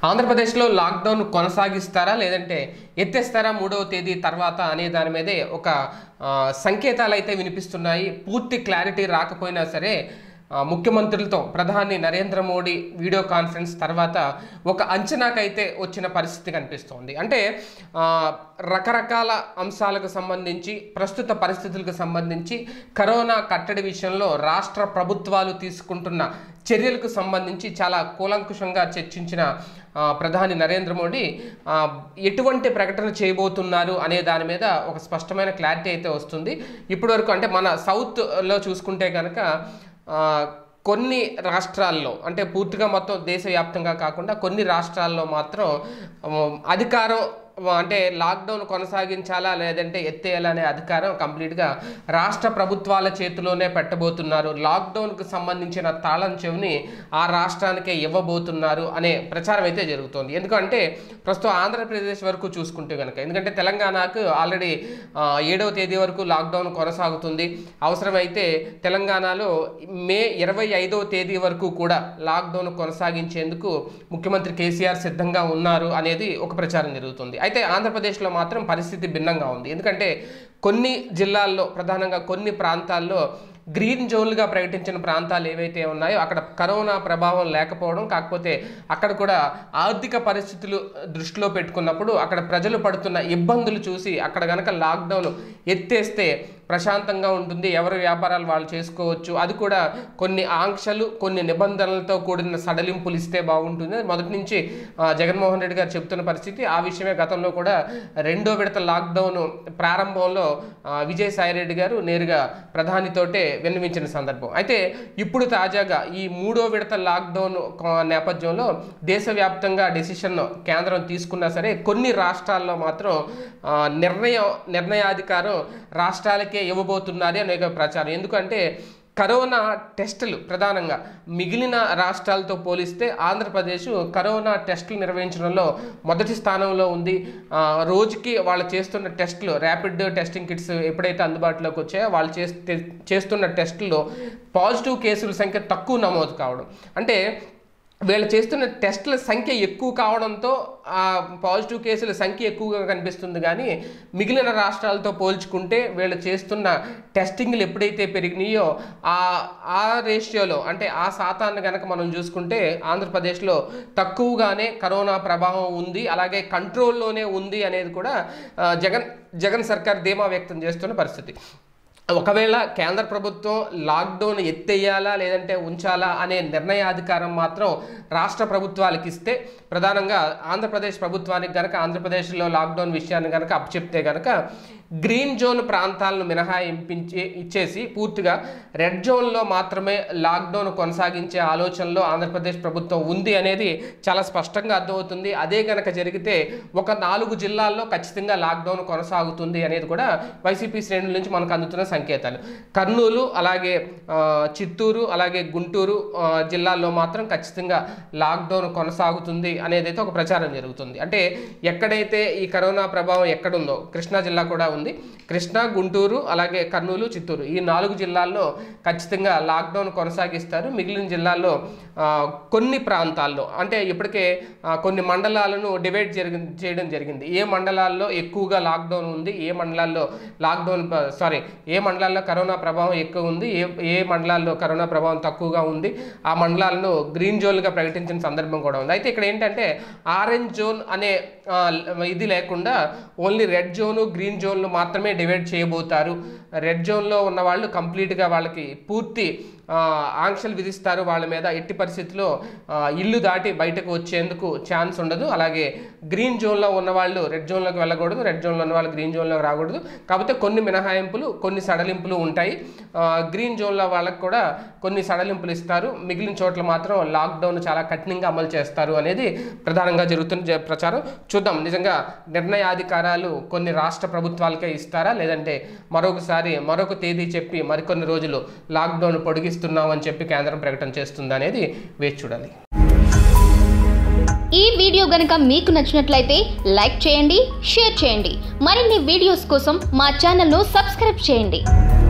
ఆంధ్రప్రదేశ్లో లాక్డౌన్ కొనసాగిస్తారా లేదంటే ఎత్తేస్తారా మూడవ తేదీ తర్వాత అనే దాని మీదే ఒక ఆ, సంకేతాలు అయితే వినిపిస్తున్నాయి పూర్తి క్లారిటీ రాకపోయినా సరే ఆ, ముఖ్యమంత్రులతో ప్రధాని నరేంద్ర మోడీ వీడియో కాన్ఫరెన్స్ తర్వాత ఒక అంచనాకైతే వచ్చిన పరిస్థితి కనిపిస్తోంది అంటే ఆ, రకరకాల అంశాలకు సంబంధించి ప్రస్తుత పరిస్థితులకు సంబంధించి కరోనా కట్టడి విషయంలో రాష్ట్ర ప్రభుత్వాలు తీసుకుంటున్న చర్యలకు సంబంధించి చాలా కూలంకుషంగా చర్చించిన ఆ, ప్రధాని నరేంద్ర మోడీ ఆ, ఎటువంటి ప్రకటన చేయబోతున్నారు అనే దాని మీద ఒక స్పష్టమైన క్లారిటీ అయితే వస్తుంది ఇప్పటివరకు అంటే మన సౌత్లో చూసుకుంటే కనుక ఆ, కొన్ని రాష్ట్రాల్లో అంటే పూర్తిగా మొత్తం దేశవ్యాప్తంగా కాకుండా కొన్ని రాష్ట్రాల్లో మాత్రం ఆ, అధికారం ఆ, అంటే లాక్డౌన్ కొనసాగించాలా లేదంటే ఎత్తేయాలా అనే అధికారం కంప్లీట్గా రాష్ట్ర ప్రభుత్వాల చేతిలోనే పెట్టబోతున్నారు లాక్డౌన్కు సంబంధించిన తాళం చెవిని ఆ రాష్ట్రానికే ఇవ్వబోతున్నారు అనే ప్రచారం అయితే జరుగుతోంది ఎందుకంటే ప్రస్తుతం ఆంధ్రప్రదేశ్ వరకు చూసుకుంటే కనుక ఎందుకంటే తెలంగాణకు ఆల్రెడీ ఆ, ఏడవ తేదీ వరకు లాక్డౌన్ కొనసాగుతుంది అవసరమైతే తెలంగాణలో మే ఇరవై ఐదవ తేదీ వరకు కూడా లాక్డౌన్ కొనసాగించేందుకు ముఖ్యమంత్రి కేసీఆర్ సిద్ధంగా ఉన్నారు అనేది ఒక ప్రచారం జరుగుతుంది అయితే ఆంధ్రప్రదేశ్లో మాత్రం పరిస్థితి భిన్నంగా ఉంది ఎందుకంటే కొన్ని జిల్లాల్లో ప్రధానంగా కొన్ని ప్రాంతాల్లో గ్రీన్ జోన్లుగా ప్రకటించిన ప్రాంతాలు ఏవైతే ఉన్నాయో అక్కడ కరోనా ప్రభావం లేకపోవడం కాకపోతే అక్కడ కూడా ఆర్థిక పరిస్థితులు దృష్టిలో పెట్టుకున్నప్పుడు అక్కడ ప్రజలు పడుతున్న ఇబ్బందులు చూసి అక్కడ కనుక లాక్డౌన్ ఎత్తేస్తే ప్రశాంతంగా ఉంటుంది ఎవరి వ్యాపారాలు వాళ్ళు చేసుకోవచ్చు అది కూడా కొన్ని ఆంక్షలు కొన్ని నిబంధనలతో కూడిన సడలింపులు ఇస్తే బాగుంటుంది అది మొదటి నుంచి ఆ, జగన్మోహన్ రెడ్డి గారు చెప్తున్న పరిస్థితి ఆ విషయమే గతంలో కూడా రెండో విడత లాక్డౌన్ ప్రారంభంలో ఆ, విజయసాయి రెడ్డి గారు నేరుగా ప్రధానితోటే విన్నవించిన సందర్భం అయితే ఇప్పుడు తాజాగా ఈ మూడో విడత లాక్డౌన్ కొ- నేపథ్యంలో దేశవ్యాప్తంగా డెసిషన్ కేంద్రం తీసుకున్నా సరే కొన్ని రాష్ట్రాల్లో మాత్రం ఆ, నిర్ణయం నిర్ణయాధికారం రాష్ట్రాలకే ఇవ్వబోతున్నారు అనే ఒక ప్రచారం ఎందుకంటే కరోనా టెస్టులు ప్రధానంగా మిగిలిన రాష్ట్రాలతో పోలిస్తే ఆంధ్రప్రదేశ్ కరోనా టెస్టులు నిర్వహించడంలో మొదటి స్థానంలో ఉంది ఆ, రోజుకి వాళ్ళు చేస్తున్న టెస్టులు ర్యాపిడ్ టెస్టింగ్ కిట్స్ ఎప్పుడైతే అందుబాటులోకి వచ్చాయో వాళ్ళు చేస్తే చేస్తున్న టెస్టుల్లో పాజిటివ్ కేసుల సంఖ్య తక్కువ నమోదు కావడం అంటే వీళ్ళు చేస్తున్న టెస్టుల సంఖ్య ఎక్కువ కావడంతో ఆ పాజిటివ్ కేసుల సంఖ్య ఎక్కువగా కనిపిస్తుంది కానీ మిగిలిన రాష్ట్రాలతో పోల్చుకుంటే వీళ్ళు చేస్తున్న టెస్టింగ్లు ఎప్పుడైతే పెరిగినాయో ఆ ఆ రేషియోలో అంటే ఆ శాతాన్ని కనుక మనం చూసుకుంటే ఆంధ్రప్రదేశ్లో తక్కువగానే కరోనా ప్రభావం ఉంది అలాగే కంట్రోల్లోనే ఉంది అనేది కూడా ఆ, జగన్ జగన్ సర్కార్ ధీమా వ్యక్తం చేస్తున్న పరిస్థితి ఒకవేళ కేంద్ర ప్రభుత్వం లాక్డౌన్ ఎత్తేయాలా లేదంటే ఉంచాలా అనే నిర్ణయాధికారం మాత్రం రాష్ట్ర ప్రభుత్వాలకు ఇస్తే ప్రధానంగా ఆంధ్రప్రదేశ్ ప్రభుత్వానికి కనుక ఆంధ్రప్రదేశ్లో లాక్డౌన్ విషయాన్ని కనుక అప్పచెప్తే కనుక గ్రీన్ జోన్ ప్రాంతాలను మినహాయింపించి ఇచ్చేసి పూర్తిగా రెడ్ జోన్లో మాత్రమే లాక్డౌన్ కొనసాగించే ఆలోచనలో ఆంధ్రప్రదేశ్ ప్రభుత్వం ఉంది అనేది చాలా స్పష్టంగా అర్థమవుతుంది అదే కనుక జరిగితే ఒక నాలుగు జిల్లాల్లో ఖచ్చితంగా లాక్డౌన్ కొనసాగుతుంది అనేది కూడా వైసీపీ శ్రేణుల నుంచి మనకు అందుతున్న సంకేతాలు కర్నూలు అలాగే ఆ, చిత్తూరు అలాగే గుంటూరు ఆ, జిల్లాల్లో మాత్రం ఖచ్చితంగా లాక్డౌన్ కొనసాగుతుంది అనేది అయితే ఒక ప్రచారం జరుగుతుంది అంటే ఎక్కడైతే ఈ కరోనా ప్రభావం ఎక్కడుందో కృష్ణా జిల్లా కూడా ఉంది కృష్ణా గుంటూరు అలాగే కర్నూలు చిత్తూరు ఈ నాలుగు జిల్లాల్లో ఖచ్చితంగా లాక్డౌన్ కొనసాగిస్తారు మిగిలిన జిల్లాల్లో ఆ, కొన్ని ప్రాంతాల్లో అంటే ఇప్పటికే ఆ, కొన్ని మండలాలను డివైడ్ జరిగి చేయడం జరిగింది ఏ మండలాల్లో ఎక్కువగా లాక్డౌన్ ఉంది ఏ మండలాల్లో లాక్డౌన్ ప- సారీ ఏ మండలాల్లో కరోనా ప్రభావం ఎక్కువ ఉంది ఏ ఏ మండలాల్లో కరోనా ప్రభావం తక్కువగా ఉంది ఆ మండలాలను గ్రీన్ జోన్గా ప్రకటించిన సందర్భం కూడా ఉంది అయితే ఇక్కడ ఏంటంటే ఆరెంజ్ జోన్ అనే ఆ, ఇది లేకుండా ఓన్లీ రెడ్ జోను గ్రీన్ జోన్లు మాత్రమే డివైడ్ చేయబోతారు రెడ్ జోన్లో ఉన్న వాళ్ళు కంప్లీట్గా వాళ్ళకి పూర్తి ఆ, ఆంక్షలు విధిస్తారు వాళ్ళ మీద ఎట్టి పరిస్థితుల్లో ఆ, ఇల్లు దాటి బయటకు వచ్చేందుకు ఛాన్స్ ఉండదు అలాగే గ్రీన్ జోన్లో ఉన్న వాళ్ళు రెడ్ జోన్లోకి వెళ్ళకూడదు రెడ్ జోన్లో ఉన్న వాళ్ళు గ్రీన్ జోన్లోకి రాకూడదు కాకపోతే కొన్ని మినహాయింపులు కొన్ని సడలింపులు ఉంటాయి ఆ, గ్రీన్ జోన్లో వాళ్ళకి కూడా కొన్ని సడలింపులు ఇస్తారు మిగిలిన చోట్ల మాత్రం లాక్డౌన్ చాలా కఠినంగా అమలు చేస్తారు అనేది ప్రధానంగా జరుగుతున్న జ- ప్రచారం చూద్దాం నిజంగా నిర్ణయాధికారాలు కొన్ని రాష్ట్ర ప్రభుత్వాలకే ఇస్తారా లేదంటే మరొకసారి మరొక తేదీ చెప్పి మరికొన్ని రోజులు లాక్డౌన్ పొడిగిస్తున్నామని చెప్పి కేంద్రం ప్రకటన చేస్తుందా అనేది వేచి చూడాలి ఈ వీడియో గనుక మీకు నచ్చినట్లయితే లైక్ చేయండి షేర్ చేయండి మరిన్ని వీడియోస్ కోసం మా ఛానల్ను సబ్స్క్రైబ్ చేయండి